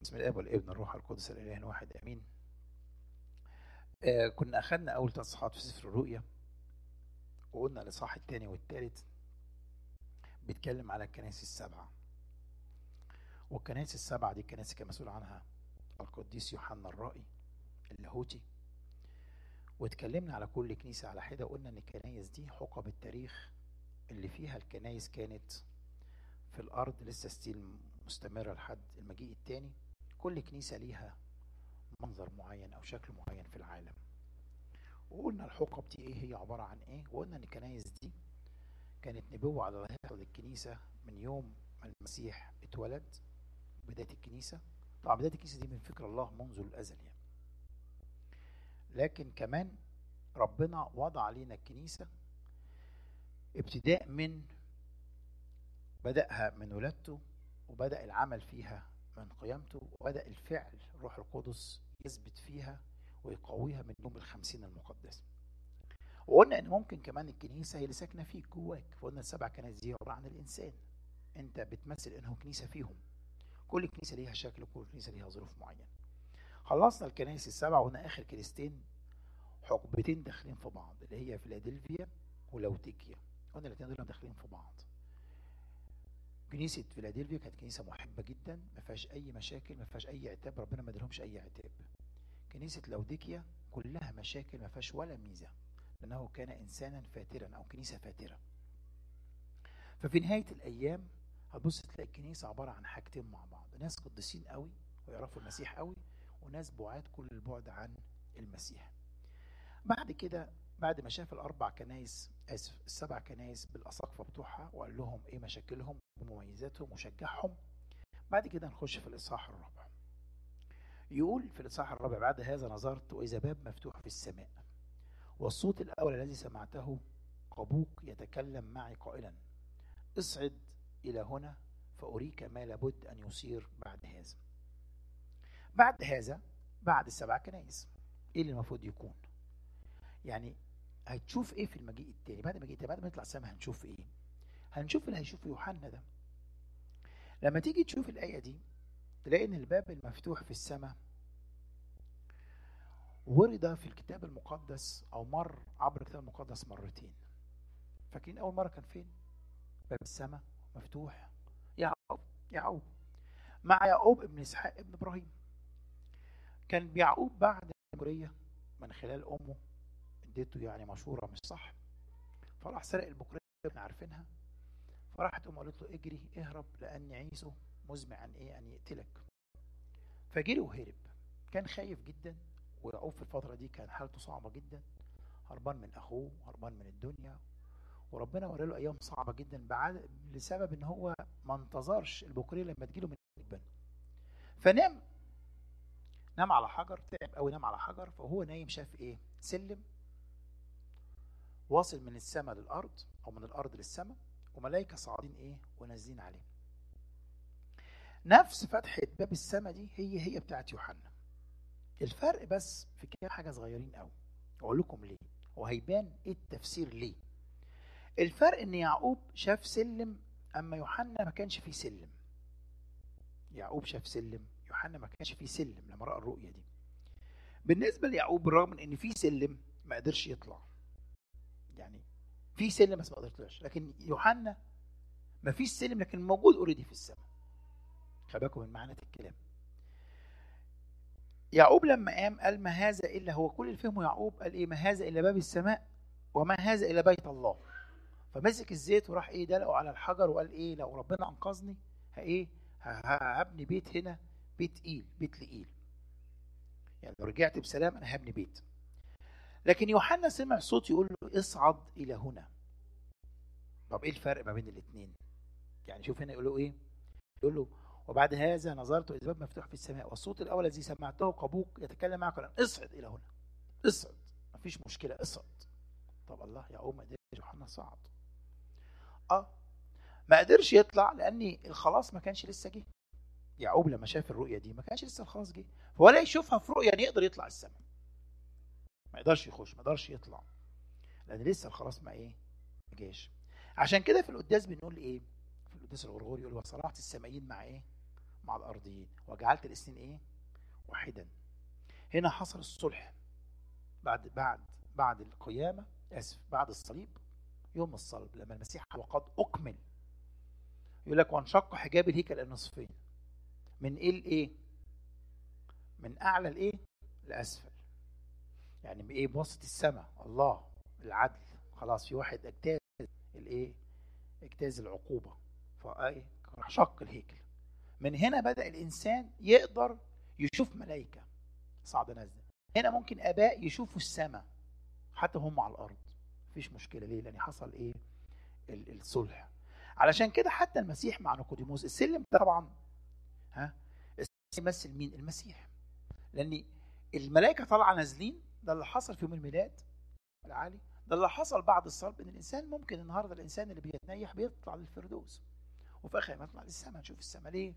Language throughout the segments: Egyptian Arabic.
بسم الاب والابن الروح القدس الاله واحد امين آه كنا اخذنا اول تصحيحات في سفر الرؤيا وقلنا الاصحاح الثاني والثالث بيتكلم على الكنائس السبعه والكنائس السبعه دي الكنائس كان مسؤول عنها القديس يوحنا الرائي اللاهوتي واتكلمنا على كل كنيسه على حده وقلنا ان الكنائس دي حقب التاريخ اللي فيها الكنائس كانت في الارض لسه ستيل مستمره لحد المجيء الثاني كل كنيسه ليها منظر معين او شكل معين في العالم وقلنا الحقب دي ايه هي عباره عن ايه وقلنا ان الكنائس دي كانت نبوه على اللي هيحصل للكنيسه من يوم ما المسيح اتولد بدايه الكنيسه طبعا بدايه الكنيسه دي من فكر الله منذ الازل يعني لكن كمان ربنا وضع علينا الكنيسه ابتداء من بدأها من ولادته وبدأ العمل فيها من قيامته وبدأ الفعل الروح القدس يثبت فيها ويقويها من يوم الخمسين المقدسة وقلنا ان ممكن كمان الكنيسة هي اللي ساكنة فيك جواك فقلنا السبع كنائس دي عبارة عن الإنسان أنت بتمثل إنه كنيسة فيهم كل كنيسة ليها شكل وكل كنيسة ليها ظروف معينة خلصنا الكنائس السبعة وقلنا آخر كنيستين حقبتين داخلين في بعض اللي هي فيلادلفيا ولوتيكيا قلنا الاثنين دول داخلين في بعض كنيسة فيلادلفيا كانت كنيسة محبة جدا ما فيهاش أي مشاكل ما فيهاش أي عتاب ربنا ما ادالهمش أي عتاب كنيسة لوديكيا كلها مشاكل ما فيهاش ولا ميزة لأنه كان إنسانا فاترا أو كنيسة فاترة ففي نهاية الأيام هتبص تلاقي الكنيسة عبارة عن حاجتين مع بعض ناس قديسين قوي ويعرفوا المسيح قوي وناس بعاد كل البعد عن المسيح بعد كده بعد ما شاف الاربع كنايس اسف السبع كنايس بالاساقفه بتوعها وقال لهم ايه مشاكلهم ومميزاتهم وشجعهم بعد كده نخش في الاصحاح الرابع يقول في الاصحاح الرابع بعد هذا نظرت واذا باب مفتوح في السماء والصوت الاول الذي سمعته قبوق يتكلم معي قائلا اصعد الى هنا فاريك ما لابد ان يصير بعد هذا بعد هذا بعد السبع كنايس ايه اللي المفروض يكون يعني هتشوف ايه في المجيء التاني بعد المجيء التاني بعد ما نطلع السماء هنشوف ايه هنشوف اللي هيشوفه يوحنا ده لما تيجي تشوف الآية دي تلاقي ان الباب المفتوح في السماء ورد في الكتاب المقدس او مر عبر الكتاب المقدس مرتين فاكرين اول مرة كان فين باب السماء مفتوح يعقوب يعقوب مع يعقوب ابن اسحاق ابن ابراهيم كان يعقوب بعد الجمهورية من خلال امه اديته يعني مشوره مش صح فراح سرق البكريه احنا عارفينها فراحت امه قالت له اجري اهرب لان عيسو مزمع عن ايه ان يقتلك فجري وهرب كان خايف جدا ويعقوب في الفتره دي كان حالته صعبه جدا هربان من اخوه هربان من الدنيا وربنا ورى له ايام صعبه جدا بعد لسبب ان هو ما انتظرش البكريه لما تجيله من الجبن فنام نام على حجر تعب قوي نام على حجر فهو نايم شاف ايه سلم واصل من السماء للارض او من الارض للسماء وملائكه صاعدين ايه ونازلين عليه نفس فتحه باب السماء دي هي هي بتاعت يوحنا الفرق بس في كام حاجه صغيرين قوي اقول لكم ليه وهيبان ايه التفسير ليه الفرق ان يعقوب شاف سلم اما يوحنا ما كانش فيه سلم يعقوب شاف سلم يوحنا ما كانش فيه سلم لما راى الرؤيه دي بالنسبه ليعقوب بالرغم من ان في سلم ما قدرش يطلع يعني في سلم بس ما قدرتش لكن يوحنا ما فيش سلم لكن موجود اوريدي في السماء خلي بالكم من معنى الكلام يعقوب لما قام قال ما هذا الا هو كل اللي فهمه يعقوب قال ايه ما هذا الا باب السماء وما هذا الا بيت الله فمسك الزيت وراح ايه دلقه على الحجر وقال ايه لو ربنا انقذني ها ايه هبني بيت هنا بيت تقيل بيت لقيل يعني لو رجعت بسلام انا هبني بيت لكن يوحنا سمع صوت يقول له اصعد الى هنا طب ايه الفرق ما بين الاثنين يعني شوف هنا يقول له ايه يقول له وبعد هذا نظرت اذ باب مفتوح في السماء والصوت الاول الذي سمعته قبوق يتكلم معك قال اصعد الى هنا اصعد مفيش مشكله اصعد طب الله يعقوب ما قدرش يوحنا صعد اه ما قدرش يطلع لان الخلاص ما كانش لسه جه يعقوب لما شاف الرؤيه دي ما كانش لسه الخلاص جه ولا يشوفها في رؤيه يعني يقدر يطلع السماء ما يقدرش يخش ما يقدرش يطلع لان لسه الخلاص ما ايه ما جاش عشان كده في القداس بنقول ايه في القداس الغرغوري يقول وصلاحة السمائيين مع ايه مع الارضيين وجعلت الاثنين ايه واحدا هنا حصل الصلح بعد بعد بعد القيامه اسف بعد الصليب يوم الصلب لما المسيح وقد اكمل يقول لك وانشق حجاب الهيكل الى نصفين من ايه لايه من اعلى لايه لاسفل يعني بايه بواسطه السماء الله العدل خلاص في واحد اجتاز الايه اجتاز العقوبه فايه شق الهيكل من هنا بدا الانسان يقدر يشوف ملائكه صعد نازله هنا ممكن اباء يشوفوا السماء حتى هم على الارض مفيش مشكله ليه لان حصل ايه ال- الصلح علشان كده حتى المسيح مع نيقوديموس السلم ده طبعا ها السلم يمثل مين المسيح لان الملائكه طالعه نازلين ده اللي حصل في يوم الميلاد العالي ده اللي حصل بعد الصلب ان الانسان ممكن النهارده الانسان اللي بيتنيح بيطلع للفردوس وفي اخر ما يطلع للسماء نشوف السماء ليه؟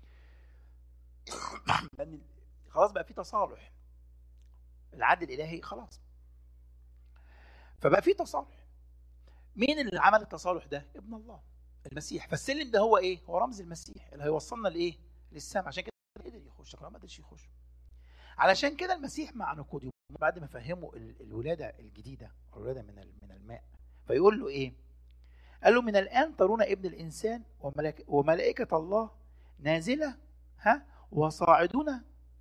لان خلاص بقى في تصالح العدل الالهي خلاص فبقى في تصالح مين اللي عمل التصالح ده؟ ابن الله المسيح فالسلم ده هو ايه؟ هو رمز المسيح اللي هيوصلنا لايه؟ للسماء عشان كده قدر يخش لكن ما قدرش يخش علشان كده المسيح مع نيقوديموس بعد ما فهموا ال- الولاده الجديده الولاده من ال- من الماء فيقول له ايه؟ قال له من الان ترون ابن الانسان وملائكه, وملائكة الله نازله ها وصاعدون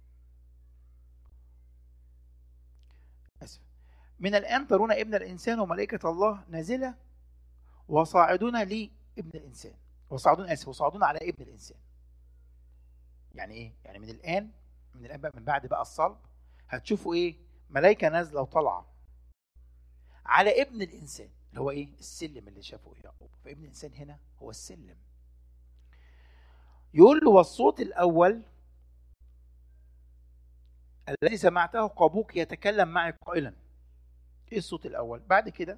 اسف من الان ترون ابن الانسان وملائكه الله نازله وصاعدون لابن الانسان وصاعدون اسف وصاعدون على ابن الانسان يعني ايه يعني من الان من الان بقى من بعد بقى الصلب هتشوفوا ايه ملائكه نازله وطالعه على ابن الانسان اللي هو ايه السلم اللي شافه يعقوب فابن الانسان هنا هو السلم يقول له والصوت الاول الذي سمعته قابوك يتكلم معي قائلا ايه الصوت الاول بعد كده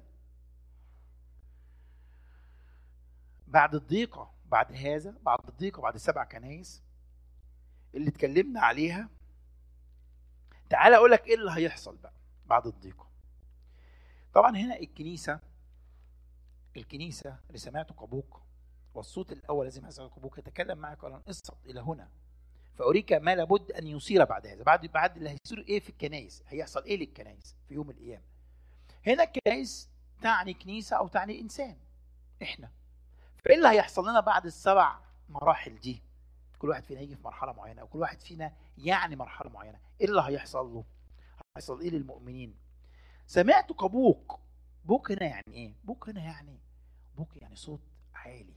بعد الضيقه بعد هذا بعد الضيقه بعد سبع كنايس اللي اتكلمنا عليها تعال اقول لك ايه اللي هيحصل بقى بعد الضيقه طبعا هنا الكنيسه الكنيسه اللي سمعته قبوك والصوت الاول الذي سمعته قبوك يتكلم معك قال اصعد الى هنا فاريك ما لابد ان يصير بعد هذا بعد بعد اللي هيصير ايه في الكنائس هيحصل ايه للكنائس في يوم القيامه هنا الكنائس تعني كنيسه او تعني انسان احنا فايه اللي هيحصل لنا بعد السبع مراحل دي كل واحد فينا يجي في مرحله معينه او كل واحد فينا يعني مرحله معينه ايه اللي هيحصل له هيحصل ايه للمؤمنين سمعت كبوك بوك هنا يعني ايه بوك هنا يعني بوك يعني صوت عالي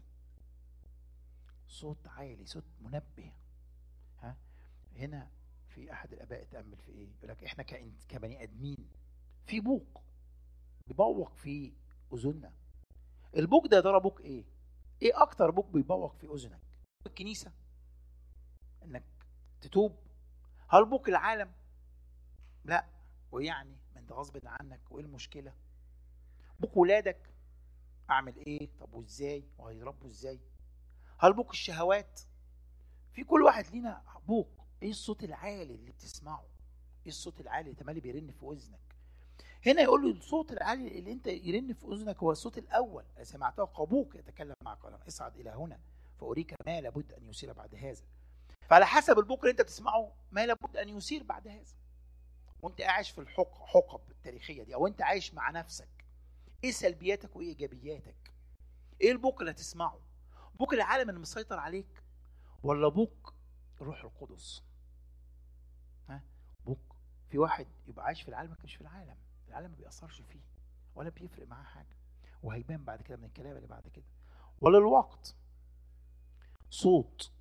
صوت عالي صوت منبه ها هنا في احد الاباء تامل في ايه يقول لك احنا كإن كبني ادمين في بوق بيبوق في اذننا البوق ده ده بوق ايه ايه اكتر بوق بيبوق في اذنك الكنيسه انك تتوب هل بوق العالم لا ويعني ما انت غصب عنك وايه المشكله بوق ولادك اعمل ايه طب وازاي وهيربوا ازاي هل بوق الشهوات في كل واحد لينا بوق ايه الصوت العالي اللي بتسمعه ايه الصوت العالي اللي تملي بيرن في اذنك هنا يقول له الصوت العالي اللي انت يرن في اذنك هو الصوت الاول سمعته قابوك يتكلم معك قال اصعد الى هنا فاريك ما لابد ان يصير بعد هذا فعلى حسب البوق اللي انت بتسمعه ما لابد ان يصير بعد هذا وانت عايش في الحق حقب التاريخيه دي او انت عايش مع نفسك ايه سلبياتك وايه ايجابياتك ايه البوق اللي هتسمعه بوق العالم اللي مسيطر عليك ولا بوق الروح القدس ها بوق في واحد يبقى عايش في العالم لكن مش في العالم العالم ما بيأثرش فيه ولا بيفرق معاه حاجه وهيبان بعد كده من الكلام اللي بعد كده ولا الوقت صوت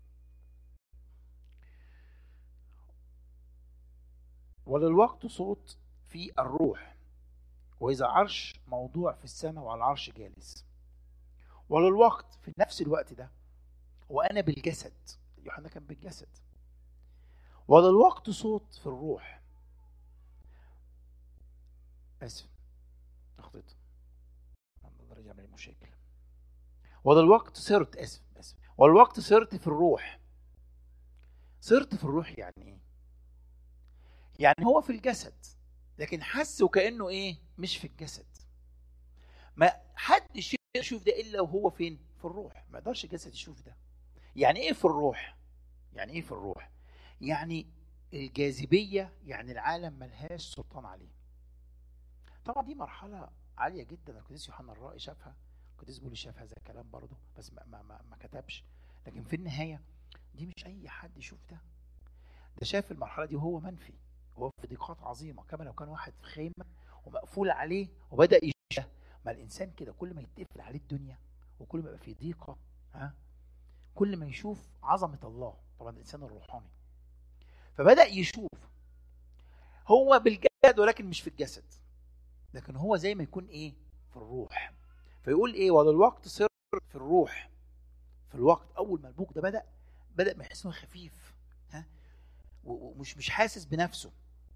ولا الوقت صوت في الروح وإذا عرش موضوع في السماء وعلى العرش جالس ولا الوقت في نفس الوقت ده وأنا بالجسد يوحنا كان بالجسد ولا الوقت صوت في الروح آسف أخطيت رجع من المشاكل ولا الوقت صرت آسف آسف ولا الوقت صرت في الروح صرت في الروح يعني إيه؟ يعني هو في الجسد لكن حس وكانه ايه مش في الجسد ما حدش يشوف ده الا وهو فين في الروح ما يقدرش الجسد يشوف ده يعني ايه في الروح يعني ايه في الروح يعني الجاذبيه يعني العالم ملهاش سلطان عليه طبعا دي مرحله عاليه جدا القديس يوحنا الرائي شافها القديس بولس شاف هذا الكلام برضه بس ما, ما, ما, ما كتبش لكن في النهايه دي مش اي حد يشوف ده ده شاف المرحله دي وهو منفي وهو في ضيقات عظيمه كما لو كان واحد في خيمه ومقفول عليه وبدا يشتهي ما الانسان كده كل ما يتقفل عليه الدنيا وكل ما يبقى في ضيقه ها كل ما يشوف عظمه الله طبعا الانسان الروحاني فبدا يشوف هو بالجسد ولكن مش في الجسد لكن هو زي ما يكون ايه في الروح فيقول ايه وللوقت صر في الروح في الوقت اول ما البوق ده بدا بدا ما يحس انه خفيف ها ومش مش حاسس بنفسه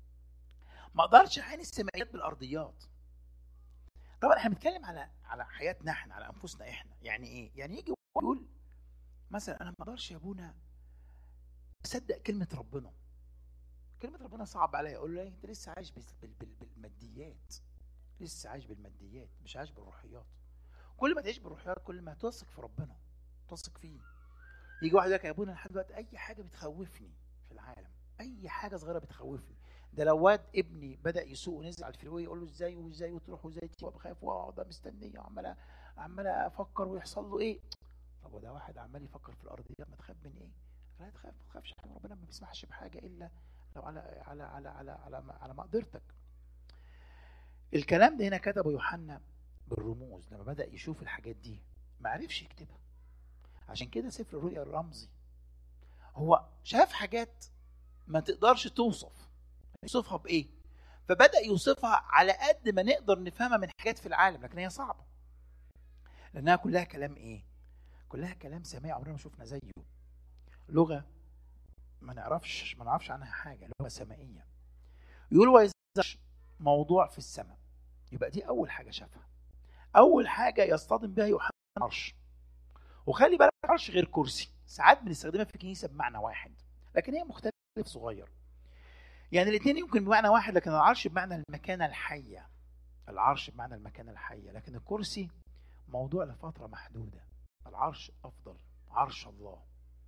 ما اقدرش اعين السماويات بالارضيات طبعا احنا بنتكلم على على حياتنا احنا على انفسنا احنا يعني ايه يعني يجي يقول مثلا انا ما اقدرش يا ابونا اصدق كلمه ربنا كلمه ربنا صعب عليا اقول له انت لسه عايش بالماديات لسه عايش بالماديات مش عايش بالروحيات كل ما تعيش بالروحيات كل ما تثق في ربنا تثق فيه يجي واحد يقول لك يا ابونا لحد دلوقتي اي حاجه بتخوفني في العالم اي حاجه صغيره بتخوفني ده لو واد ابني بدا يسوق ونزل على الفريوي يقول له ازاي وازاي وتروح وازاي تيجي بخاف واقعد مستنيه وعمال عمال افكر ويحصل له ايه طب وده واحد عمال يفكر في الارضيات ما تخاف من ايه لا تخاف ما تخافش ربنا ما بيسمحش بحاجه الا لو على على على على على, على مقدرتك الكلام ده هنا كتبه يوحنا بالرموز لما بدا يشوف الحاجات دي ما عرفش يكتبها عشان كده سفر الرؤيا الرمزي هو شاف حاجات ما تقدرش توصف يوصفها بايه فبدا يوصفها على قد ما نقدر نفهمها من حاجات في العالم لكن هي صعبه لانها كلها كلام ايه كلها كلام سماعي عمرنا ما شفنا زيه لغه ما نعرفش ما نعرفش عنها حاجه لغه سمائيه يقول وإذا موضوع في السماء يبقى دي اول حاجه شافها اول حاجه يصطدم بها يوحنا العرش وخلي بالك العرش غير كرسي ساعات بنستخدمها في الكنيسه بمعنى واحد لكن هي مختلف صغير يعني الاثنين يمكن بمعنى واحد لكن العرش بمعنى المكانه الحيه العرش بمعنى المكانه الحيه لكن الكرسي موضوع لفتره محدوده العرش افضل عرش الله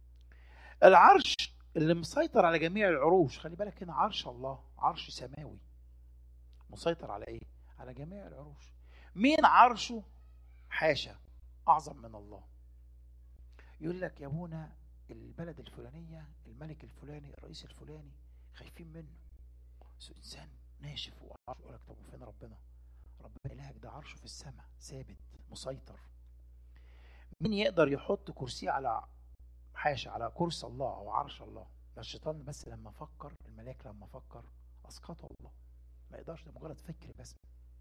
العرش اللي مسيطر على جميع العروش خلي بالك هنا عرش الله عرش سماوي مسيطر على ايه على جميع العروش مين عرشه حاشا اعظم من الله يقول لك يا ابونا البلد الفلانيه الملك الفلاني الرئيس الفلاني خايفين منه بس انسان ناشف وعرشه يقول لك طب وفين ربنا ربنا الهك ده عرشه في السماء ثابت مسيطر مين يقدر يحط كرسيه على حاشا على كرسي الله او عرش الله ده الشيطان بس لما فكر الملاك لما فكر اسقطه الله ما يقدرش ده مجرد فكر بس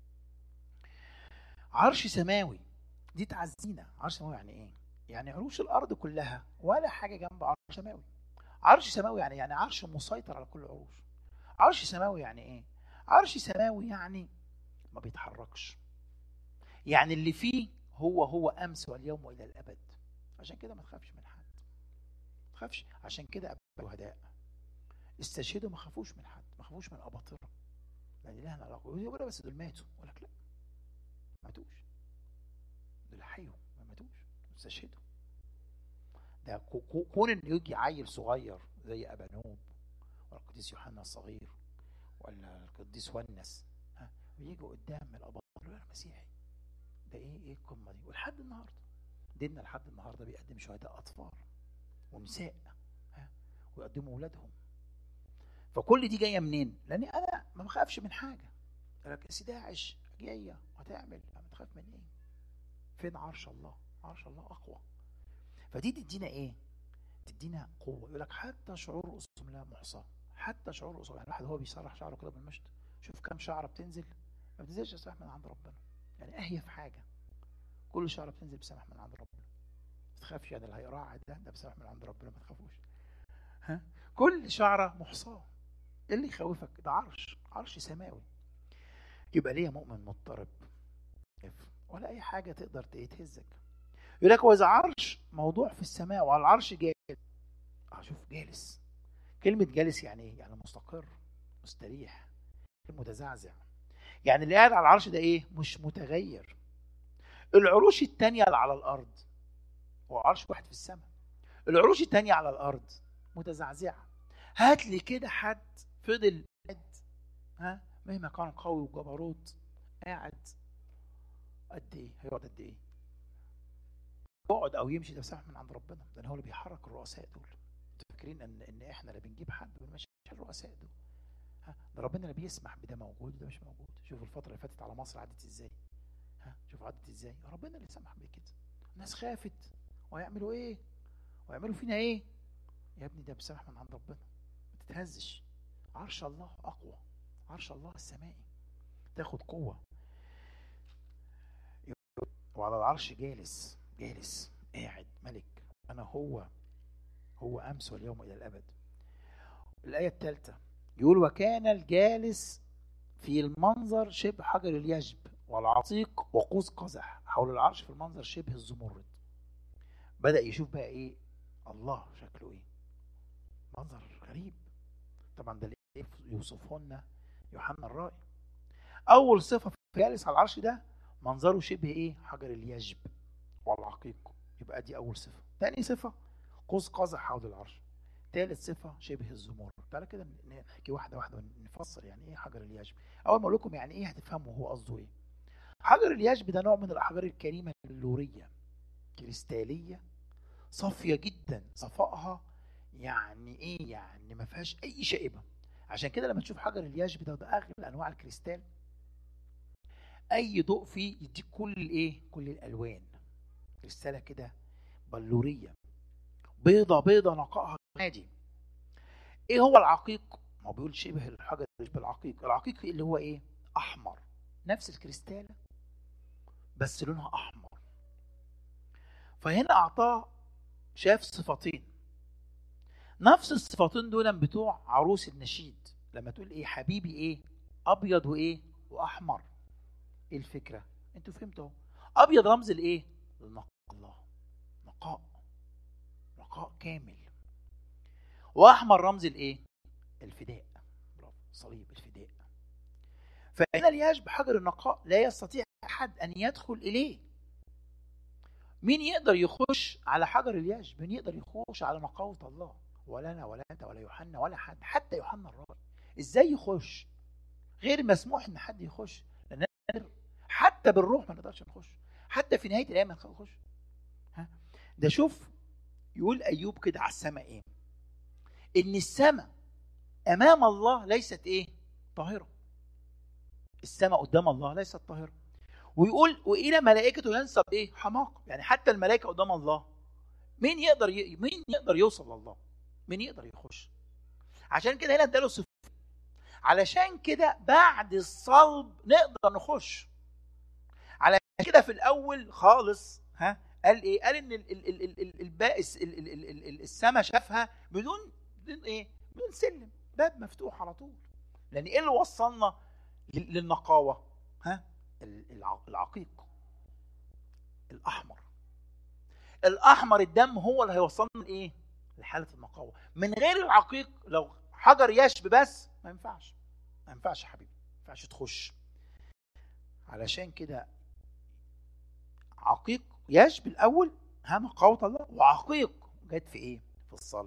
عرش سماوي دي تعزينا عرش سماوي يعني ايه يعني عروش الارض كلها ولا حاجه جنب عرش سماوي عرش سماوي يعني يعني عرش مسيطر على كل العروش عرش سماوي يعني ايه عرش سماوي يعني ما بيتحركش يعني اللي فيه هو هو امس واليوم والى الابد عشان كده ما تخافش من حد ما تخافش عشان كده ابقى شهداء استشهدوا ما خافوش من حد ما خافوش من اباطره لان لها علاقه يقول بس دول ماتوا يقول لك لا ما ماتوش دول حيوا ما ماتوش استشهدوا ده كون ان يجي عيل صغير زي ابانوب ولا القديس يوحنا الصغير ولا القديس ونس ها ويجوا قدام الاباطره يقولوا انا مسيحي ده ايه ايه القمه دي ولحد النهارده ديننا لحد النهارده بيقدم شهداء اطفال ونساء ها ويقدموا اولادهم فكل دي جايه منين؟ لاني انا ما بخافش من حاجه لك يا داعش جايه هتعمل انا تخاف من ايه؟ فين عرش الله؟ عرش الله اقوى فدي تدينا ايه؟ تدينا قوه يقول لك حتى شعور رؤوسهم لا محصى حتى شعور رؤوسهم يعني الواحد هو بيسرح شعره كده بالمشط شوف كام شعره بتنزل ما بتنزلش سمح من عند ربنا يعني اهيف حاجه كل شعره بتنزل بسمح من عند ربنا ما تخافش يعني اللي هيقرع ده ده بسمح من عند ربنا ما تخافوش ها كل شعره محصاه ايه اللي يخوفك ده عرش عرش سماوي يبقى ليه مؤمن مضطرب ولا اي حاجه تقدر تهزك يقول لك واذا عرش موضوع في السماء وعلى العرش جالس اه شوف جالس كلمه جالس يعني ايه يعني مستقر مستريح متزعزع يعني اللي قاعد على العرش ده ايه مش متغير العروش التانية اللي على الارض هو عرش واحد في السماء العروش التانية على الارض متزعزعه هات لي كده حد فضل قد ها مهما كان قوي وجبروت قاعد قد ايه هيقعد قد ايه يقعد او يمشي ده سمح من عند ربنا ده هو اللي بيحرك الرؤساء دول انتوا فاكرين ان ان احنا اللي بنجيب حد بنمشي الرؤساء دول ها ده ربنا اللي بيسمح بده موجود وده مش موجود شوفوا الفتره اللي فاتت على مصر عدت ازاي ها شوفوا عدت ازاي ربنا اللي سمح بكده الناس خافت وهيعملوا ايه ويعملوا فينا ايه يا ابني ده بسمح من عند ربنا ما تتهزش عرش الله اقوى عرش الله السمائي تاخد قوه وعلى العرش جالس جالس قاعد ملك انا هو هو امس واليوم الى الابد الايه الثالثه يقول وكان الجالس في المنظر شبه حجر اليجب والعتيق وقوس قزح حول العرش في المنظر شبه الزمرد بدأ يشوف بقى ايه الله شكله ايه منظر غريب طبعا ده اللي يوصفه لنا يوحنا الرائي اول صفه في جالس على العرش ده منظره شبه ايه حجر اليجب والعقيق يبقى دي اول صفه تاني صفه قوس قزح حول العرش ثالث صفه شبه الزمر تعالى كده نحكي واحده واحده ونفسر يعني ايه حجر اليجب اول ما اقول لكم يعني ايه هتفهموا هو قصده ايه حجر اليجب ده نوع من الاحجار الكريمه اللوريه كريستاليه صافيه جدا صفائها يعني ايه يعني ما فيهاش اي شائبه عشان كده لما تشوف حجر اليجب ده ده اغلب انواع الكريستال اي ضوء فيه يديك كل الايه كل الالوان رساله كده بلوريه بيضه بيضه نقائها عادي ايه هو العقيق ما هو بيقول شبه الحجر بالعقيق العقيق اللي هو ايه احمر نفس الكريستاله بس لونها احمر فهنا اعطاه شاف صفتين نفس الصفتين دول بتوع عروس النشيد لما تقول ايه حبيبي ايه ابيض وايه واحمر ايه الفكره انتوا فهمتوا ابيض رمز الايه لنقاء الله نقاء نقاء كامل واحمر رمز الايه الفداء برافو صليب الفداء فهنا الياج بحجر النقاء لا يستطيع احد ان يدخل اليه مين يقدر يخش على حجر الياج مين يقدر يخش على نقاوة الله ولا انا ولا انت ولا يوحنا ولا حد حتى يوحنا الرائي ازاي يخش غير مسموح ان حد يخش لان حتى بالروح ما نقدرش نخش حتى في نهايه الايام ما نخش ها ده شوف يقول ايوب كده على السماء ايه ان السماء امام الله ليست ايه طاهره السماء قدام الله ليست طاهره ويقول والى ملائكته ينسب ايه حماقه يعني حتى الملائكه قدام الله مين يقدر ي... مين يقدر يوصل لله مين يقدر يخش عشان كده هنا اداله صفر علشان كده بعد الصلب نقدر نخش على كده في الاول خالص ها قال ايه قال ان البائس السماء شافها بدون بدون ايه بدون سلم باب مفتوح على طول لان ايه اللي وصلنا للنقاوه ها العقيق الاحمر الاحمر الدم هو اللي هيوصلنا لايه لحاله النقاوه من غير العقيق لو حجر يشب بس ما ينفعش ما ينفعش يا حبيبي ما ينفعش تخش علشان كده عقيق يشب الاول ها نقاوه الله وعقيق جت في ايه في الصلب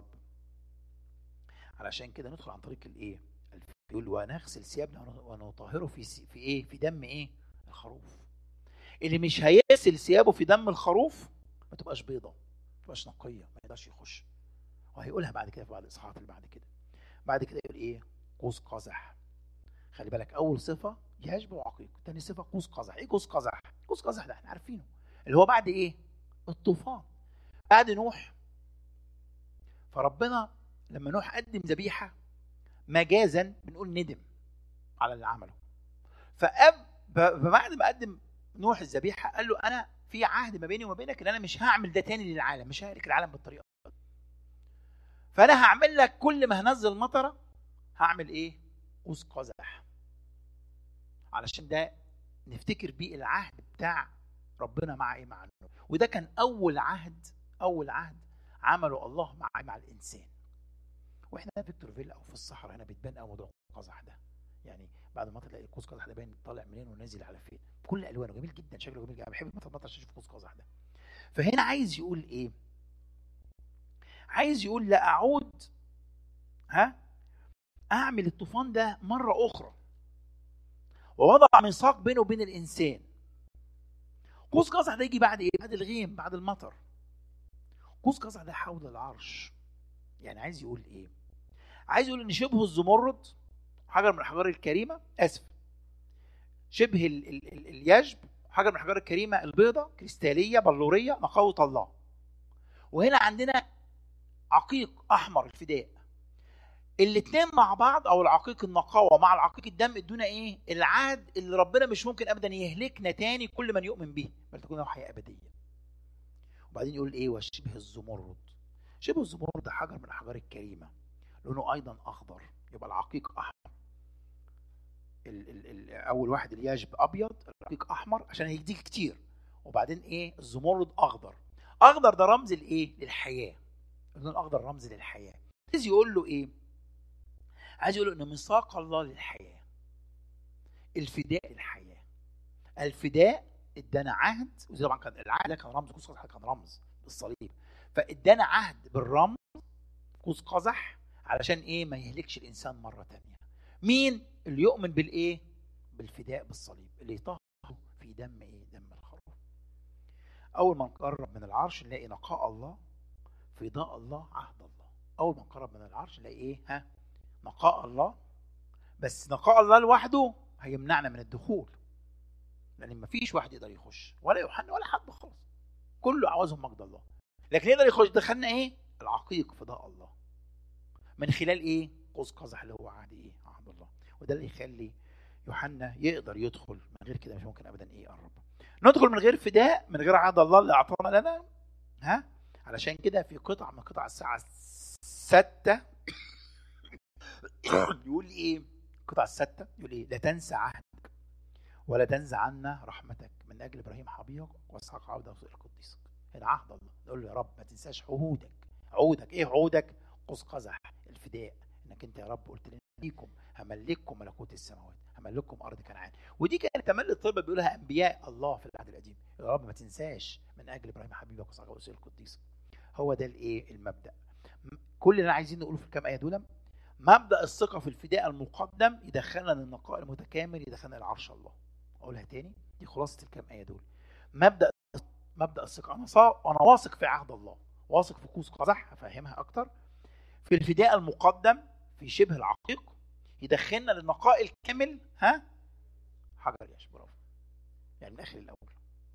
علشان كده ندخل عن طريق الايه يقول ونغسل ثيابنا ونطهره في في ايه في دم ايه الخروف اللي مش هيغسل ثيابه في دم الخروف ما تبقاش بيضه ما تبقاش نقيه ما يقدرش يخش وهيقولها بعد كده في بعض الاصحاحات اللي بعد كده بعد كده يقول ايه قوس قزح خلي بالك اول صفه يشبه عقيق تاني صفه قوس قزح ايه قوس قزح قوس قزح ده احنا عارفينه اللي هو بعد ايه الطوفان بعد نوح فربنا لما نوح قدم ذبيحه مجازا بنقول ندم على اللي عمله فأب فبعد ما قدم نوح الذبيحه قال له انا في عهد ما بيني وما بينك ان انا مش هعمل ده تاني للعالم مش ههلك العالم بالطريقه دي فانا هعمل لك كل ما هنزل مطره هعمل ايه قوس قزح علشان ده نفتكر بيه العهد بتاع ربنا مع ايه مع نوح وده كان اول عهد اول عهد عمله الله مع مع الانسان واحنا في فيكتورفيل او في الصحراء هنا بتبان قوي موضوع القزح ده يعني بعد ما تلاقي قوس قزح ده باين طالع منين ونازل على فين بكل الوانه جميل جدا شكله جميل جدا بحب المطر مطر اشوف قوس قزح ده فهنا عايز يقول ايه عايز يقول لا اعود ها اعمل الطوفان ده مره اخرى ووضع ميثاق بينه وبين الانسان قوس قزح ده يجي بعد ايه بعد الغيم بعد المطر قوس قزح ده حول العرش يعني عايز يقول ايه عايز يقول ان شبه الزمرد حجر من الاحجار الكريمه اسف شبه ال ال ال اليجب حجر من الاحجار الكريمه البيضه كريستاليه بلوريه نقاوه الله وهنا عندنا عقيق احمر الفداء الاثنين مع بعض او العقيق النقاوه مع العقيق الدم ادونا ايه العهد اللي ربنا مش ممكن ابدا يهلكنا تاني كل من يؤمن به بل تكون له حياه ابديه وبعدين يقول ايه وشبه الزمرد شبه الزمرد ده حجر من الاحجار الكريمه لونه ايضا اخضر يبقى العقيق احمر ال ال ال اول واحد الياجب ابيض العقيق احمر عشان هيديك كتير وبعدين ايه الزمرد اخضر اخضر ده رمز الايه للحياه اللون الاخضر رمز للحياه عايز يقول له ايه عايز يقول له ان ميثاق الله للحياه الفداء للحياه الفداء ادانا عهد وزي طبعا كان العهد ده كان رمز قوس قزح كان رمز الصليب فادانا عهد بالرمز قوس قزح علشان ايه ما يهلكش الانسان مره تانية مين اللي يؤمن بالايه بالفداء بالصليب اللي يطهر في دم ايه دم الخروف اول ما نقرب من العرش نلاقي نقاء الله فداء الله عهد الله اول ما نقرب من العرش نلاقي ايه ها نقاء الله بس نقاء الله لوحده هيمنعنا من الدخول لان ما فيش واحد يقدر يخش ولا يوحنا ولا حد خالص كله عاوزهم مجد الله لكن يقدر يخش دخلنا ايه العقيق فداء الله من خلال ايه قوس قزح اللي هو عهد ايه عهد الله وده اللي يخلي يوحنا يقدر يدخل من غير كده مش ممكن ابدا ايه يقرب ندخل من غير فداء من غير عهد الله اللي اعطانا لنا ها علشان كده في قطع من قطع الساعه 6 يقول ايه قطع الستة يقول ايه لا تنسى عهدك ولا تنزع عنا رحمتك من اجل ابراهيم حبيبك واسحاق عبدك وسائر قديسك هنا عهد الله نقول له يا رب ما تنساش عهودك عهودك ايه عهودك قوس قزح الفداء انك انت يا رب قلت لنا ليكم هملككم ملكوت السماوات هملككم ارض كنعان ودي كانت تملي الطلبه بيقولها انبياء الله في العهد القديم يا رب ما تنساش من اجل ابراهيم حبيبك واسحاق وسائر قديسك هو ده الايه المبدا كل اللي انا عايزين نقوله في الكام ايه دول مبدا الثقه في الفداء المقدم يدخلنا للنقاء المتكامل يدخلنا لعرش الله اقولها تاني دي خلاصه الكام ايه دول مبدا مبدا الثقه انا صا... انا واثق في عهد الله واثق في قوس قزح هفهمها اكتر في الفداء المقدم في شبه العقيق يدخلنا للنقاء الكامل ها حجر ياش برافو يعني من الاخر الاول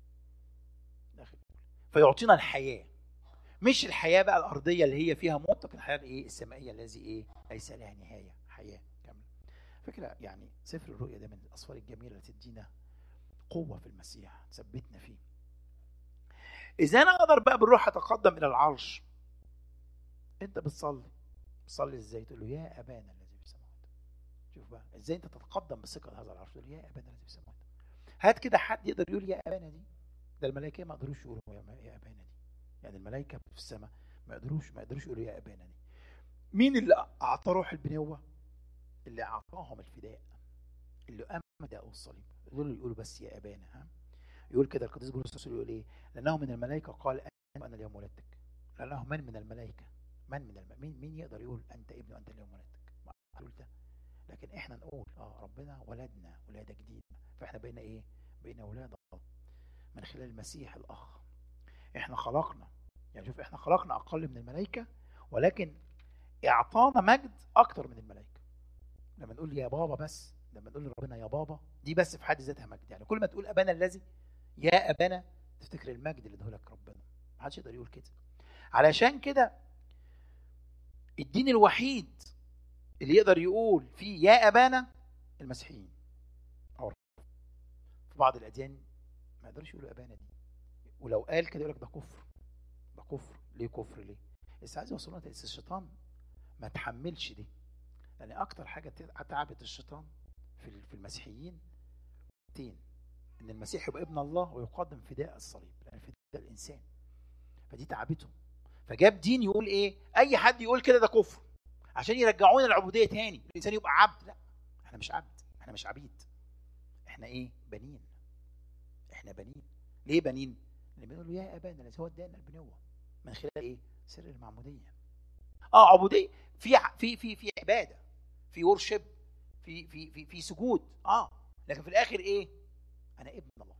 الاخر فيعطينا الحياه مش الحياه بقى الارضيه اللي هي فيها موت لكن الحياه الايه السمائيه الذي ايه ليس لها نهايه حياه كامله فكره يعني سفر الرؤيا ده من الاسفار الجميله اللي تدينا قوه في المسيح تثبتنا فيه اذا انا اقدر بقى بالروح اتقدم الى العرش انت بتصلي بتصلي ازاي تقول له يا ابانا الذي في السماوات شوف بقى ازاي انت تتقدم بثقه لهذا العرش تقول يا ابانا الذي في السماوات هات كده حد يقدر يقول يا ابانا دي ده الملائكه ما قدروش يقولوا يا ابانا دي يعني الملائكه في السماء ما قدروش ما قدروش يقولوا يا ابانا دي مين اللي اعطى روح البنوه اللي اعطاهم الفداء اللي امن ده الصليب دول يقولوا بس يا ابانا ها يقول كده القديس بولس الرسول يقول ايه لانه من الملائكه قال انا اليوم ولدتك لانه من من الملائكه من من الم... مين مين يقدر يقول انت ابن وانت اليوم ولدتك ما تقول ده لكن احنا نقول اه ربنا ولدنا ولاده جديده فاحنا بقينا ايه بقينا اولاد الله من خلال المسيح الاخ احنا خلقنا يعني شوف احنا خلقنا اقل من الملائكه ولكن اعطانا مجد اكتر من الملائكه لما نقول يا بابا بس لما نقول لربنا يا بابا دي بس في حد ذاتها مجد يعني كل ما تقول ابانا الذي يا ابانا تفتكر المجد اللي ادهولك ربنا محدش يقدر يقول كده علشان كده الدين الوحيد اللي يقدر يقول فيه يا ابانا المسيحيين او في بعض الاديان ما يقدرش يقولوا ابانا دي ولو قال كده يقول لك ده كفر ده كفر ليه كفر ليه بس عايز يوصلنا الشيطان ما تحملش دي لان اكتر حاجه تعبت الشيطان في في المسيحيين تين ان المسيح يبقى ابن الله ويقدم فداء الصليب لان فداء الانسان فدي تعبته فجاب دين يقول ايه اي حد يقول كده ده كفر عشان يرجعونا العبوديه تاني الانسان يبقى عبد لا احنا مش عبد احنا مش عبيد احنا ايه بنين احنا بنين ليه بنين اللي بنقول له يا ابانا الذي هو ادانا البنوه من خلال ايه سر المعموديه اه عبوديه في ع- في في في عباده في ورشب في في في في سجود اه لكن في الاخر ايه انا ابن الله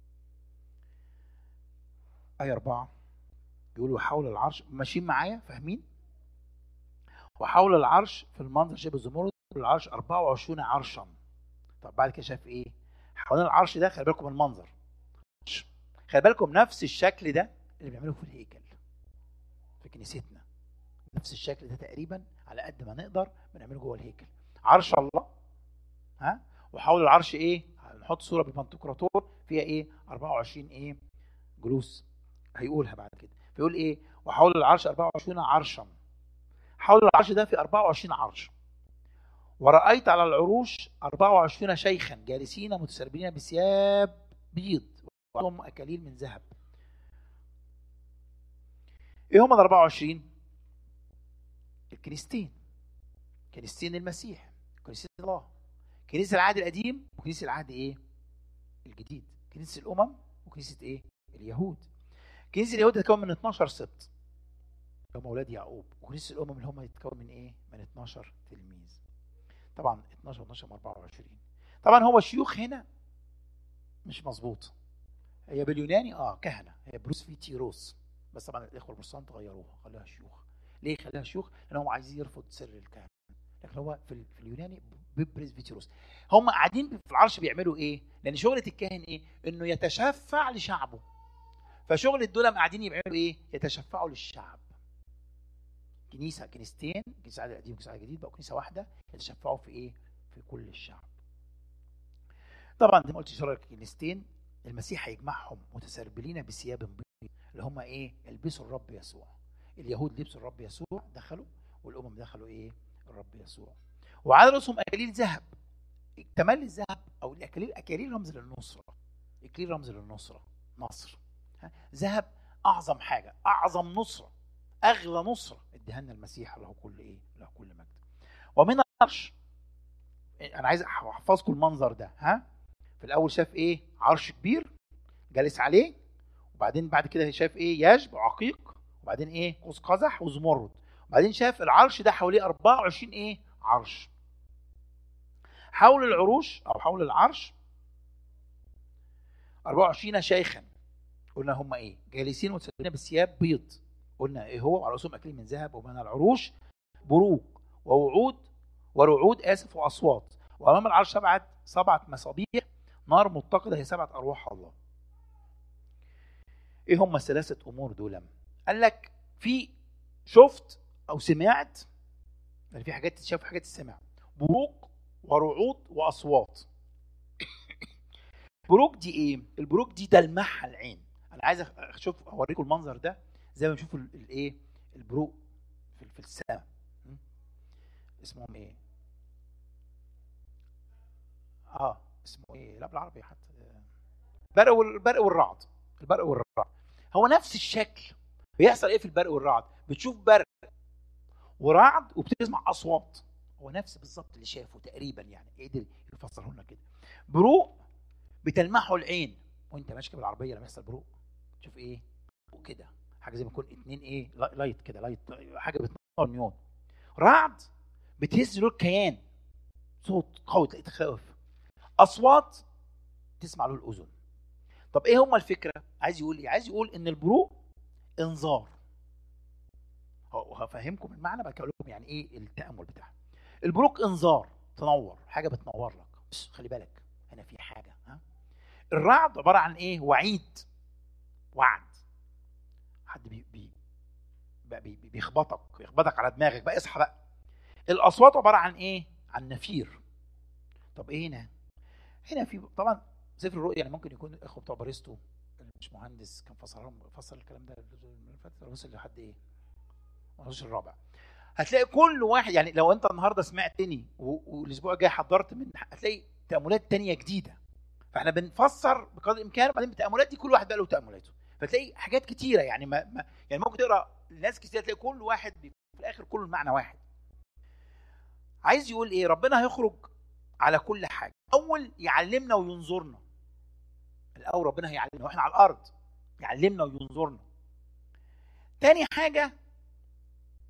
آية أربعة بيقولوا حول العرش ماشيين معايا فاهمين وحول العرش في المنظر شبه الزمرد العرش 24 عرشا طب بعد كده شاف ايه حوالين العرش ده خلي بالكم المنظر خلي بالكم نفس الشكل ده اللي بنعمله في الهيكل في كنيستنا نفس الشكل ده تقريبا على قد ما نقدر بنعمله جوه الهيكل عرش الله ها وحول العرش ايه نحط صوره بالبنتوكراتور فيها ايه 24 ايه جلوس هيقولها بعد كده فيقول ايه وحول العرش 24 عرشا حول العرش ده في 24 عرش ورأيت على العروش 24 شيخا جالسين متسربلين بثياب بيض وهم أكاليل من ذهب ايه هم ال 24 الكنيستين كنيستين المسيح كنيسة الله كنيسة العهد القديم وكنيسة العهد ايه الجديد كنيسة الأمم وكنيسة ايه اليهود كنيسة اليهود تتكون من 12 سبط هم اولاد يعقوب وكنيسة الأمم اللي هم يتكون من ايه من 12 تلميذ طبعا 12 12 من 24 طبعا هو الشيوخ هنا مش مظبوط هي باليوناني اه كهنه هي بروس في تيروس بس طبعا الاخوه البروتستانت غيروها خلوها شيوخ ليه خلوها شيوخ لان هو عايز يرفض سر الكهنه لكن هو في, ال- في اليوناني بريسبيتيروس هم قاعدين في العرش بيعملوا ايه لان شغله الكاهن ايه انه يتشفع لشعبه فشغل دول قاعدين يعملوا ايه يتشفعوا للشعب كنيسه كنيستين كنيسه عهد قديم وكنيسه عهد جديد بقوا كنيسه واحده يتشفعوا في ايه في كل الشعب طبعا زي ما قلت شرع الكنيستين المسيح هيجمعهم متسربلين بثياب بيض اللي هم ايه يلبسوا الرب يسوع اليهود لبسوا الرب يسوع دخلوا والامم دخلوا ايه الرب يسوع وعلى رؤوسهم اكاليل ذهب تملي الذهب او الاكاليل اكاليل رمز للنصره اكليل رمز للنصره نصر ها؟ ذهب اعظم حاجه اعظم نصره اغلى نصره اديها لنا المسيح له كل ايه له كل مجد ومن العرش انا عايز احفظكم المنظر ده ها في الاول شاف ايه عرش كبير جالس عليه وبعدين بعد كده شاف ايه يشب عقيق وبعدين ايه قوس قزح وزمرد وبعدين شاف العرش ده حواليه 24 ايه عرش حول العروش او حول العرش 24 شيخا قلنا هم ايه جالسين متسلمين بالثياب بيض قلنا ايه هو وعلى رؤوسهم اكلين من ذهب ومن العروش بروق ووعود ورعود اسف واصوات وامام العرش سبعه سبعه مصابيح نار متقده هي سبعه ارواح الله ايه هم الثلاثه امور دول قال لك في شفت او سمعت يعني في حاجات تتشاف وحاجات تسمع بروق ورعود واصوات بروق دي ايه البروق دي تلمعها العين انا عايز اشوف اوريكم المنظر ده زي ما بنشوف ال- الايه البروق في في السماء م? اسمهم ايه اه اسمه ايه لا بالعربي حتى البرق والبرق والرعد البرق والرعد هو نفس الشكل بيحصل ايه في البرق والرعد بتشوف برق ورعد وبتسمع اصوات هو نفس بالظبط اللي شافه تقريبا يعني قدر يفسره لنا كده بروق بتلمحه العين وانت ماشي بالعربيه لما يحصل بروق تشوف ايه بروق كده حاجه زي ما يكون اتنين ايه لا- لايت كده لايت حاجه بتنور نيون رعد بتهز له الكيان صوت قوي تلاقيه تخوف اصوات تسمع له الاذن طب ايه هما الفكره عايز يقول ايه عايز يقول ان البروق انذار هو- هفهمكم المعنى بعد كده اقول لكم يعني ايه التامل بتاعها البروق انذار تنور حاجه بتنور لك بس خلي بالك هنا في حاجه ها الرعد عباره عن ايه وعيد وعد حد بي بي بقى بي بي- بيخبطك بيخبطك على دماغك بقى اصحى بقى الاصوات عباره عن ايه عن نفير طب ايه هنا هنا في طبعا سفر الرؤيا يعني ممكن يكون الاخوه بتوع باريستو اللي مش مهندس كان فسرهم فسر الكلام ده اللي فات وصل لحد ايه؟ ما وصلش الرابع هتلاقي كل واحد يعني لو انت النهارده سمعتني و- والاسبوع الجاي حضرت من هتلاقي تاملات تانية جديده فاحنا بنفسر بقدر الامكان وبعدين التاملات دي كل واحد بقى له تاملاته فتلاقي حاجات كتيره يعني ما, ما يعني ممكن تقرا ناس كتير تلاقي كل واحد بي- في الاخر كله المعنى واحد عايز يقول ايه ربنا هيخرج على كل حاجه اول يعلمنا وينظرنا الاول ربنا هيعلمنا واحنا على الارض يعلمنا وينظرنا تاني حاجه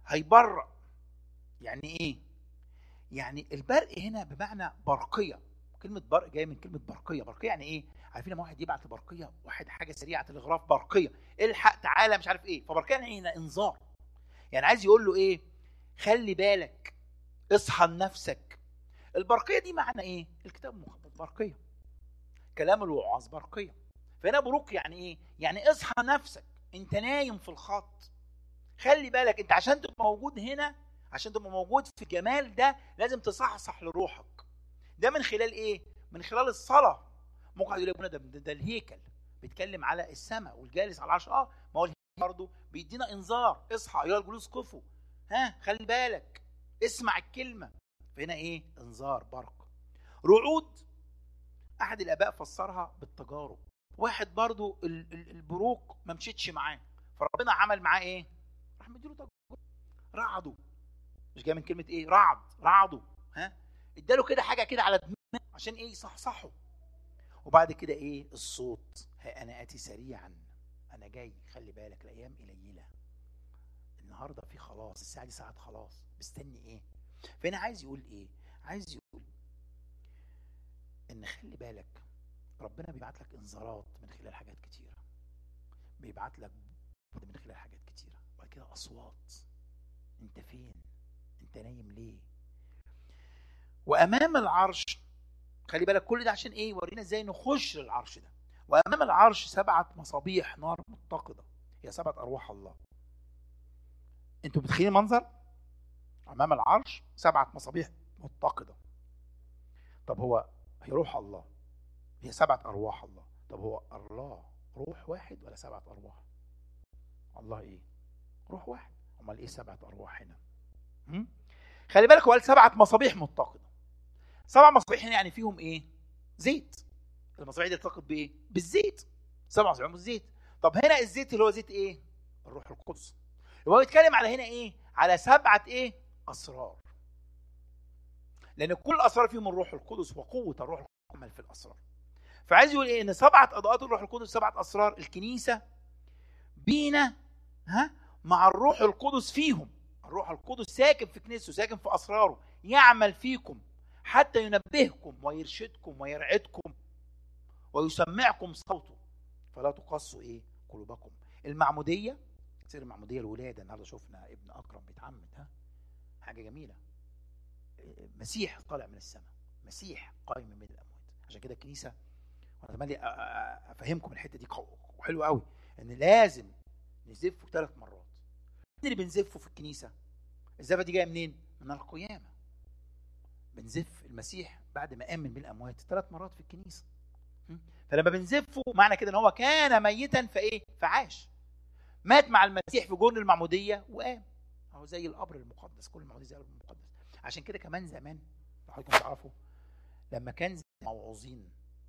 هيبرق يعني ايه يعني البرق هنا بمعنى برقيه كلمه برق جايه من كلمه برقيه برقيه يعني ايه عارفين لما واحد يبعت لبرقيه واحد حاجه سريعه تلغراف برقيه الحق تعالى مش عارف ايه فبرقيه يعني هنا انذار يعني عايز يقول له ايه خلي بالك اصحى لنفسك البرقيه دي معنى ايه الكتاب المقدس برقيه كلام الوعاظ برقيه فهنا بروق يعني ايه يعني اصحى نفسك انت نايم في الخط خلي بالك انت عشان تبقى موجود هنا عشان تبقى موجود في الجمال ده لازم تصحصح لروحك ده من خلال ايه من خلال الصلاه ممكن يقول لك ده, ده, ده الهيكل بيتكلم على السماء والجالس على العرش اه ما هو الهيكل برضه بيدينا انذار اصحى ايها الجلوس كفوا ها خلي بالك اسمع الكلمه فهنا ايه انذار برق رعود احد الاباء فسرها بالتجارب واحد برضو البروق ما مشيتش معاه فربنا عمل معاه ايه راح مديله تجربه رعده مش جاي من كلمه ايه رعد رعده ها اداله كده حاجه كده على دماغه عشان ايه يصحصحه وبعد كده ايه الصوت ها انا اتي سريعا انا جاي خلي بالك الايام قليله النهارده في خلاص الساعه دي ساعه خلاص مستني ايه فهنا عايز يقول ايه عايز يقول ان خلي بالك ربنا بيبعت لك انذارات من خلال حاجات كتيره بيبعت لك من خلال حاجات كتيره بعد كده اصوات انت فين انت نايم ليه وامام العرش خلي بالك كل ده عشان ايه يورينا ازاي نخش للعرش ده وامام العرش سبعه مصابيح نار متقده هي سبعه ارواح الله انتوا متخيلين المنظر امام العرش سبعه مصابيح متقده طب هو هي روح الله هي سبعه ارواح الله طب هو الله روح واحد ولا سبعه ارواح الله ايه روح واحد امال ايه سبعه ارواح هنا هم؟ خلي بالك هو قال سبعه مصابيح متقده سبع مصابيح هنا يعني فيهم ايه زيت المصابيح دي تتقد بايه بالزيت سبع مصابيح بالزيت طب هنا الزيت اللي هو زيت ايه الروح القدس هو بيتكلم على هنا ايه على سبعه ايه اسرار لان كل اسرار فيهم الروح القدس وقوه الروح القدس عمل في الاسرار فعايز يقول ايه ان سبعه اضاءات الروح القدس سبعه اسرار الكنيسه بينا ها مع الروح القدس فيهم الروح القدس ساكن في كنيسته ساكن في اسراره يعمل فيكم حتى ينبهكم ويرشدكم ويرعدكم ويسمعكم صوته فلا تقصوا ايه قلوبكم المعموديه سر المعموديه الولاده النهارده شفنا ابن اكرم بيتعمد ها حاجه جميله مسيح طالع من السماء مسيح قائم من الاموات عشان كده الكنيسه وانا اتمنى افهمكم الحته دي حلوه قوي ان لازم نزفه ثلاث مرات مين اللي بنزفه في الكنيسه الزفه دي جايه منين من القيامه بنزف المسيح بعد ما قام من الاموات ثلاث مرات في الكنيسه فلما بنزفه معنى كده ان هو كان ميتا فايه فعاش مات مع المسيح في جرن المعموديه وقام اهو زي القبر المقدس كل المعموديه زي القبر المقدس عشان كده كمان زمان لو حضرتك تعرفوا لما كان موعوظين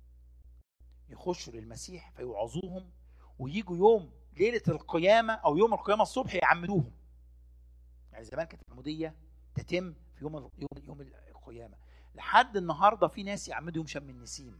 يخشوا للمسيح فيوعظوهم ويجوا يوم ليله القيامه او يوم القيامه الصبح يعمدوهم يعني زمان كانت المعموديه تتم في يوم يوم يوم القيامه لحد النهارده في ناس يعمدوا يوم شم النسيم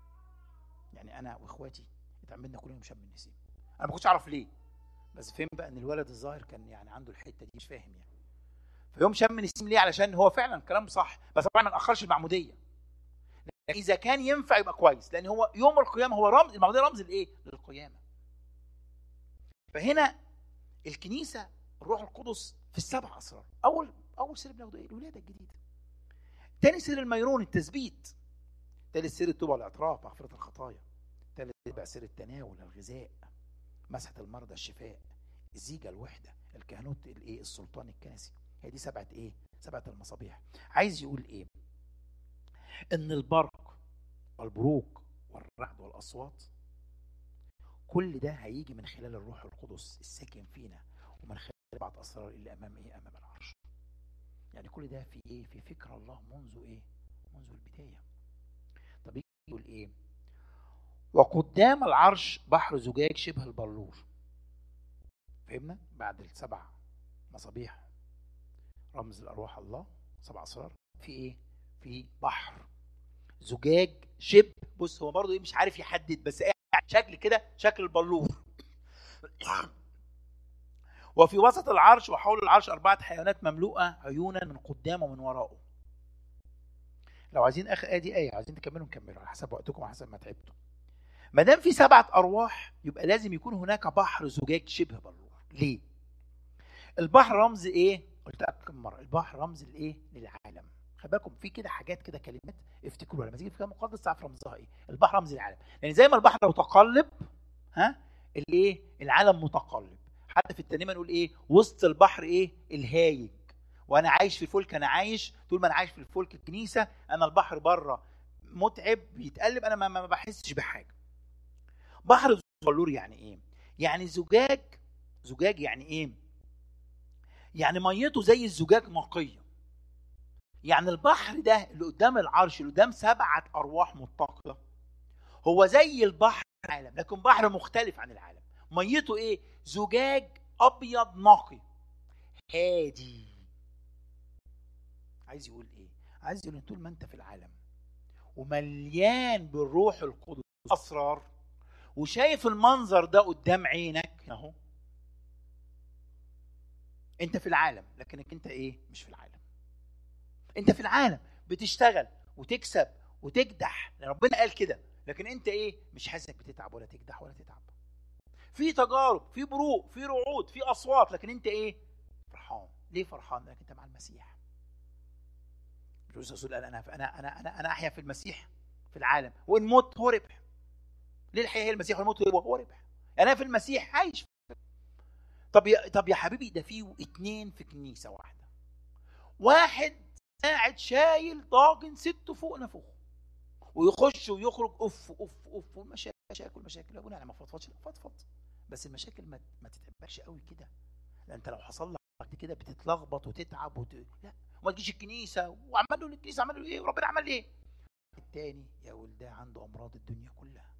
يعني انا واخواتي اتعمدنا كل يوم شم النسيم انا ما كنتش اعرف ليه بس فهم بقى ان الولد الظاهر كان يعني عنده الحته دي مش فاهم يعني فيوم شم النسيم ليه علشان هو فعلا كلام صح بس طبعا ما ناخرش المعموديه اذا كان ينفع يبقى كويس لان هو يوم القيامه هو رمز المعموديه رمز لايه للقيامه فهنا الكنيسه الروح القدس في السبع اسرار اول اول سر بناخده ايه الولاده الجديده تاني سر الميرون التثبيت تالت سر التوبه والاعتراف مغفره الخطايا تالت بقى سر التناول الغذاء مسحه المرضى الشفاء الزيجه الوحده الكهنوت الايه السلطان الكنسي هي دي سبعه ايه سبعه المصابيح عايز يقول ايه ان البرق والبروق والرعد والاصوات كل ده هيجي من خلال الروح القدس الساكن فينا ومن خلال سبعه اسرار اللي امام ايه امام العرش يعني كل ده في ايه في فكر الله منذ ايه منذ البدايه طب يقول ايه وقدام العرش بحر زجاج شبه البلور فهمنا بعد السبع مصابيح رمز الارواح الله سبع اسرار في ايه في بحر زجاج شبه بص هو برضه ايه مش عارف يحدد بس ايه شكل كده شكل البلور وفي وسط العرش وحول العرش أربعة حيوانات مملوءة عيونا من قدام ومن وراءه لو عايزين اخر ادي ايه عايزين تكملوا نكملوا على حسب وقتكم وعلى حسب ما تعبتوا ما دام في سبعه ارواح يبقى لازم يكون هناك بحر زجاج شبه بلور ليه البحر رمز ايه قلت لك كم مره البحر رمز الايه للعالم خلي بالكم في كده حاجات كده كلمات افتكروها لما تيجي في كلام مقدس تعرف رمزها ايه البحر رمز العالم لان زي ما البحر متقلب ها الايه العالم متقلب حتى في الترنيمه نقول ايه وسط البحر ايه الهايج وانا عايش في فلك انا عايش طول ما انا عايش في الفلك الكنيسه انا البحر بره متعب بيتقلب انا ما, ما بحسش بحاجه بحر البلور يعني ايه يعني زجاج زجاج يعني ايه يعني ميته زي الزجاج نقيه يعني البحر ده اللي قدام العرش اللي قدام سبعه ارواح متقده هو زي البحر العالم لكن بحر مختلف عن العالم ميته ايه زجاج ابيض نقي هادي عايز يقول ايه عايز يقول ان طول ما انت في العالم ومليان بالروح القدس اسرار وشايف المنظر ده قدام عينك اهو انت في العالم لكنك انت ايه مش في العالم انت في العالم بتشتغل وتكسب وتكدح لان ربنا قال كده لكن انت ايه مش حاسس بتتعب ولا تكدح ولا تتعب في تجارب في بروق في رعود في اصوات لكن انت ايه فرحان ليه فرحان لانك انت مع المسيح الرسول قال انا انا انا انا انا احيا في المسيح في العالم وان مت هو ربح ليه الحياه هي المسيح والموت هو ربح انا في المسيح عايش طب يا طب يا حبيبي ده في اتنين في كنيسه واحده واحد قاعد شايل طاجن ست فوق نافوخ ويخش ويخرج اوف اوف اوف مشاكل مشاكل مشاكل يا ابونا انا ما فضفضش لا فضفض بس المشاكل ما, ما تتعبكش قوي كده لان انت لو حصل لك كده بتتلخبط وتتعب وت... لا وما تجيش الكنيسه وعمل له الكنيسه عمل له ايه وربنا عمل ايه التاني يا ولده عنده امراض الدنيا كلها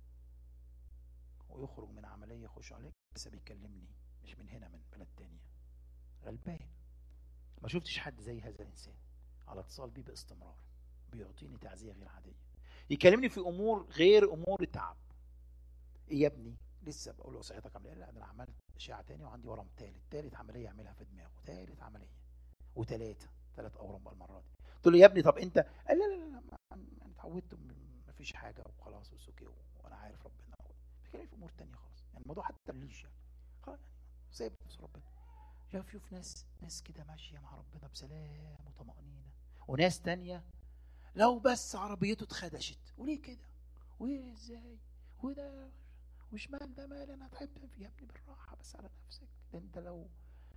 ويخرج من عمليه يخش عليك لسه بيكلمني مش من هنا من بلد تانية غلبان ما شفتش حد زي هذا الانسان على اتصال بيه باستمرار بيعطيني تعزيه غير عاديه يكلمني في امور غير امور التعب ايه يا ابني لسه بقول له صحتك عامله ايه لا انا عملت اشعه تاني وعندي ورم تالت تالت عمليه يعملها في دماغه تالت عمليه وتلاته ثلاث اورام بقى المره دي قلت له يا ابني طب انت قال لا لا لا انا اتعودت ما فيش حاجه وخلاص وسوكي وانا عارف ربنا بيتكلم في امور تانية خالص يعني الموضوع حتى ليش يعني خلاص يعني سايب نفس ربنا شايف شوف ناس ناس كده ماشيه مع ربنا بسلام وطمانينه وناس تانية لو بس عربيته اتخدشت وليه كده وايه ازاي وده وش مال ده مال انا تعبت فيه يا ابني بالراحه بس على نفسك ده انت لو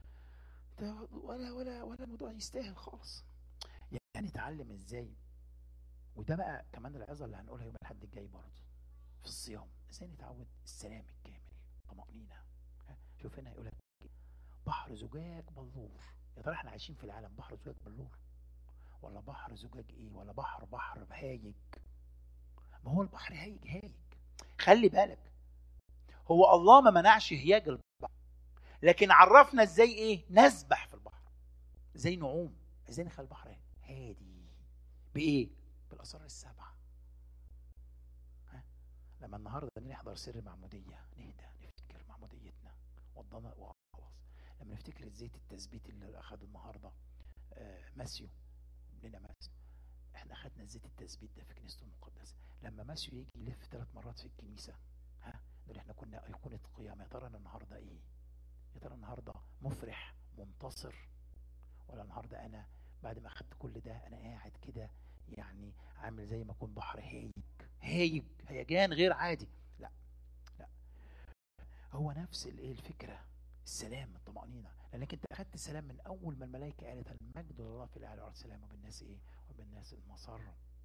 ده ولا ولا ولا الموضوع يستاهل خالص يعني اتعلم ازاي وده بقى كمان العظه اللي هنقولها يوم الاحد الجاي برضه في الصيام ازاي نتعود السلام الكامل طمأنينة شوف هنا يقول لك بحر زجاج بلور يا ترى احنا عايشين في العالم بحر زجاج بلور ولا بحر زجاج ايه ولا بحر بحر هايج ما هو البحر هايج هايج خلي بالك هو الله ما منعش هياج البحر لكن عرفنا ازاي ايه نسبح في البحر ازاي نعوم ازاي نخلي البحر هادي بايه بالاسرار السبعه ها لما النهارده نحضر سر معموديه نهدى نفتكر معموديتنا وضنا وخلاص لما نفتكر زيت التثبيت اللي اخده النهارده آه ماسيو لنا ماسيو احنا اخدنا زيت التثبيت ده في كنيسته المقدسه لما ماسيو يجي يلف ثلاث مرات في الكنيسه ها دول احنا كنا ايقونه قيامه يا ترى انا النهارده ايه يا ترى النهارده مفرح منتصر ولا النهارده انا بعد ما اخدت كل ده انا قاعد كده يعني عامل زي ما اكون بحر هايج هايج هيجان غير عادي لا لا هو نفس الايه الفكره السلام الطمأنينة لأنك أنت أخذت السلام من أول ما الملائكة قالت المجد لله في الأعلى والأرض سلام وبالناس إيه وبالناس المسر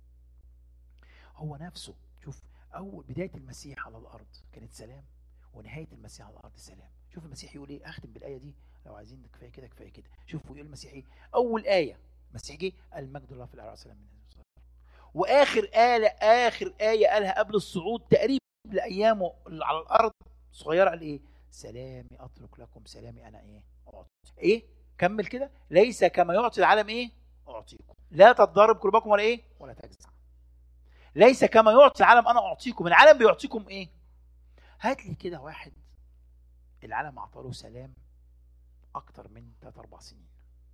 هو نفسه شوف أول بداية المسيح على الأرض كانت سلام ونهاية المسيح على الأرض سلام شوف المسيح يقول إيه أختم بالآية دي لو عايزين كفاية كده كفاية كده شوفوا يقول المسيح إيه أول آية المسيح جه المجد لله في الأعلى والسلام من واخر آية اخر آية قالها قبل الصعود تقريبا لايامه على الارض صغيره قال ايه؟ سلامي اترك لكم سلامي انا ايه؟ اعطي ايه؟ كمل كده ليس كما يعطي العالم ايه؟ اعطيكم لا تضرب قلوبكم ولا ايه؟ ولا تجزع ليس كما يعطي العالم انا اعطيكم العالم بيعطيكم ايه؟ هات لي كده واحد العالم اعطاله سلام اكتر من 3 4 سنين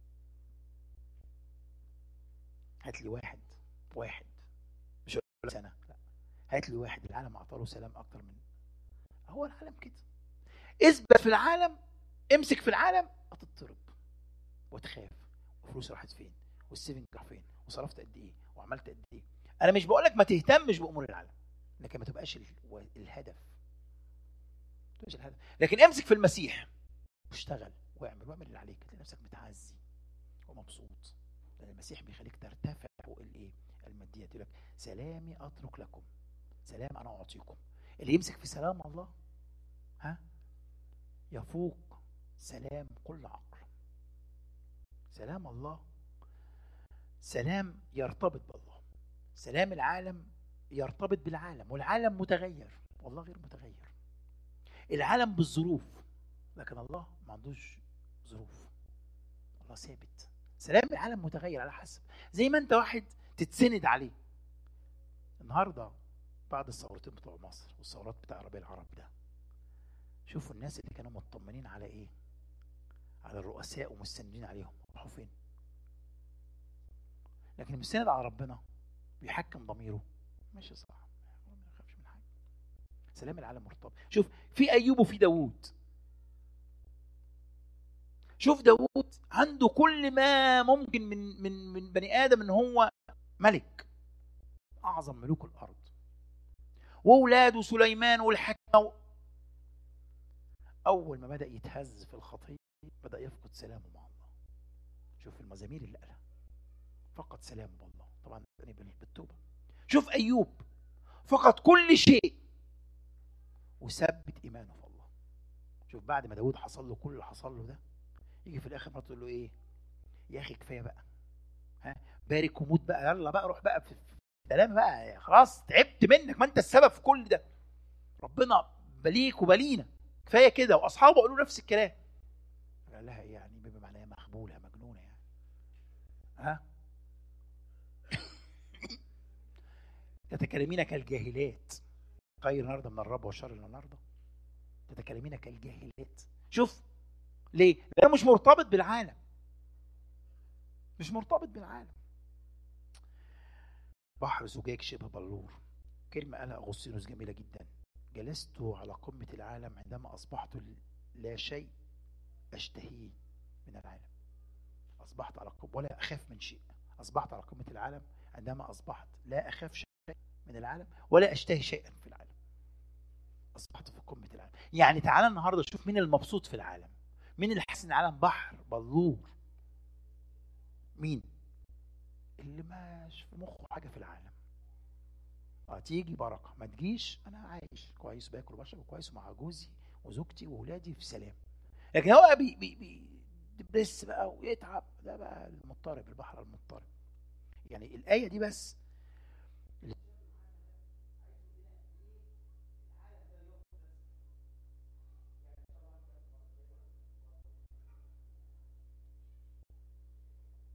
هات لي واحد واحد مش هقول سنه لا هات لي واحد العالم اعطاله سلام اكتر من هو العالم كده اثبت في العالم امسك في العالم هتضطرب وتخاف وفلوس راحت فين والسيفنج راح فين وصرفت قد ايه وعملت قد ايه انا مش بقول لك ما تهتمش بامور العالم لكن ما تبقاش ال- الهدف ما تبقاش الهدف لكن امسك في المسيح واشتغل واعمل واعمل اللي عليك تلاقي نفسك متعزي ومبسوط لان المسيح بيخليك ترتفع فوق الايه الماديات يقول لك سلامي اترك لكم سلام انا اعطيكم اللي يمسك في سلام الله ها يفوق سلام كل عقل سلام الله سلام يرتبط بالله سلام العالم يرتبط بالعالم والعالم متغير والله غير متغير العالم بالظروف لكن الله ما عندوش ظروف الله ثابت سلام العالم متغير على حسب زي ما انت واحد تتسند عليه النهارده بعد الثورتين بتوع مصر والثورات بتاع الربيع العربي ده شوفوا الناس اللي كانوا مطمنين على ايه على الرؤساء ومستندين عليهم راحوا فين لكن المستند على ربنا بيحكم ضميره ماشي صح ما يخافش من حاجه سلام العالم مرتبط شوف في ايوب وفي داوود شوف داوود عنده كل ما ممكن من من من بني ادم ان هو ملك اعظم ملوك الارض واولاده سليمان والحكمه اول ما بدا يتهز في الخطيه بدا يفقد سلامه مع الله شوف المزامير اللي قالها فقد سلامه بالله طبعا تاني بالتوبه شوف ايوب فقد كل شيء وثبت ايمانه في الله شوف بعد ما داود حصل له كل اللي حصل له ده يجي في الاخر مراته تقول له ايه يا اخي كفايه بقى ها بارك وموت بقى يلا بقى روح بقى في سلام بقى خلاص تعبت منك ما انت السبب في كل ده ربنا بليك وبلينا كفايه كده واصحابه قالوا نفس الكلام قال لها ايه يعني بما معناها مخبوله مجنونه يعني ها تتكلمين كالجاهلات خير النهارده من الرب وشر النهارده تتكلمين كالجاهلات شوف ليه؟ لانه مش مرتبط بالعالم مش مرتبط بالعالم بحر زجاج شبه بلور كلمة قالها أغسطينوس جميلة جدا جلست على قمة العالم عندما أصبحت لا شيء أشتهيه من العالم أصبحت على قمة ولا أخاف من شيء أصبحت على قمة العالم عندما أصبحت لا أخاف شيء من العالم ولا أشتهي شيئا في العالم أصبحت في قمة العالم يعني تعالى النهاردة شوف مين المبسوط في العالم مين اللي حاسس ان العالم بحر بلور مين اللي ماش في مخه حاجه في العالم هتيجي بركه ما تجيش انا عايش كويس باكل وبشرب كويس مع جوزي وزوجتي واولادي في سلام لكن هو بي بي بي بس بقى ويتعب ده بقى المضطرب البحر المضطرب يعني الايه دي بس